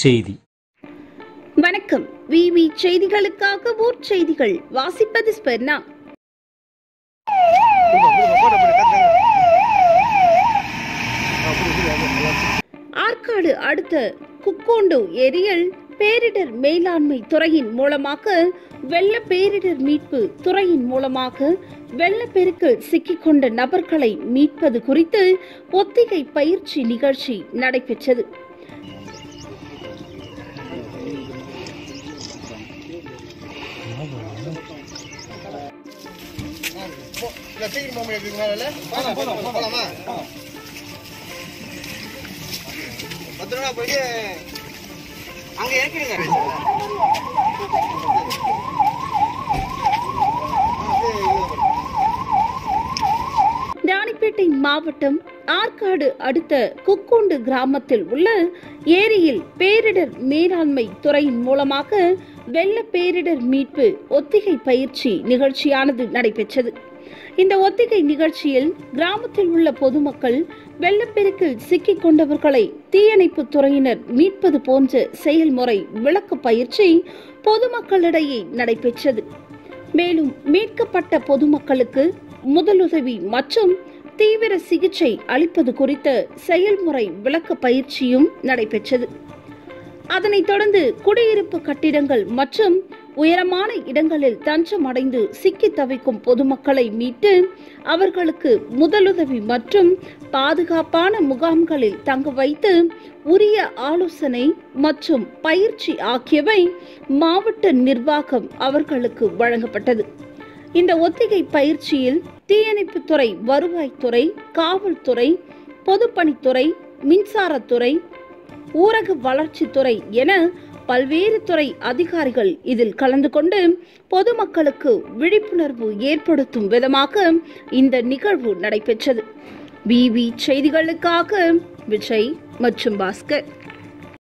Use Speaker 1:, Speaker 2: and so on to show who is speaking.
Speaker 1: செய்தி
Speaker 2: வணக்கம் விவி செய்திகளுக்காக ஊர் செய்திகள் வாசிப்பது ஸ்பெர்னா ஆற்காடு அடுத்த குக்கோண்டு ஏரியில் பேரிடர் மேலாண்மை துறையின் மூலமாக வெள்ள பேரிடர் மீட்பு துறையின் மூலமாக வெள்ளப்பெருக்கில் சிக்கிக்கொண்ட நபர்களை மீட்பது குறித்து ஒத்திகை பயிற்சி நிகழ்ச்சி நடைபெற்றது
Speaker 3: இல்ல சீக்கிரம் போக முடியாதுங்களா இல்ல போலாம் போலாமா பத்திரமா போயிட்டு அங்க இறக்கிடுங்க
Speaker 2: ராணிப்பேட்டை மாவட்டம் ஆற்காடு அடுத்த குக்கோண்டு கிராமத்தில் உள்ள ஏரியில் பேரிடர் மேலாண்மை துறையின் மூலமாக வெள்ள பேரிடர் மீட்பு ஒத்திகை பயிற்சி நிகழ்ச்சியானது நடைபெற்றது இந்த ஒத்திகை நிகழ்ச்சியில் கிராமத்தில் உள்ள பொதுமக்கள் வெள்ளப்பெருக்கில் சிக்கிக் கொண்டவர்களை தீயணைப்பு துறையினர் மீட்பது போன்ற செயல்முறை விளக்க பயிற்சி பொதுமக்களிடையே நடைபெற்றது மேலும் மீட்கப்பட்ட பொதுமக்களுக்கு முதலுதவி மற்றும் தீவிர சிகிச்சை அளிப்பது குறித்த செயல்முறை விளக்க பயிற்சியும் நடைபெற்றது அதனைத் தொடர்ந்து குடியிருப்பு கட்டிடங்கள் மற்றும் உயரமான இடங்களில் தஞ்சம் அடைந்து சிக்கி தவிக்கும் பொதுமக்களை மீட்டு அவர்களுக்கு முதலுதவி மற்றும் பாதுகாப்பான முகாம்களில் தங்க வைத்து உரிய ஆலோசனை மற்றும் பயிற்சி ஆகியவை மாவட்ட நிர்வாகம் அவர்களுக்கு வழங்கப்பட்டது இந்த ஒத்திகை பயிற்சியில் தீயணைப்புத்துறை வருவாய்த்துறை காவல்துறை பொதுப்பணித்துறை மின்சாரத்துறை ஊரக வளர்ச்சித்துறை என பல்வேறு துறை அதிகாரிகள் இதில் கலந்து கொண்டு பொதுமக்களுக்கு விழிப்புணர்வு ஏற்படுத்தும் விதமாக இந்த நிகழ்வு நடைபெற்றது பிவி செய்திகளுக்காக விஜய் மற்றும் பாஸ்கர்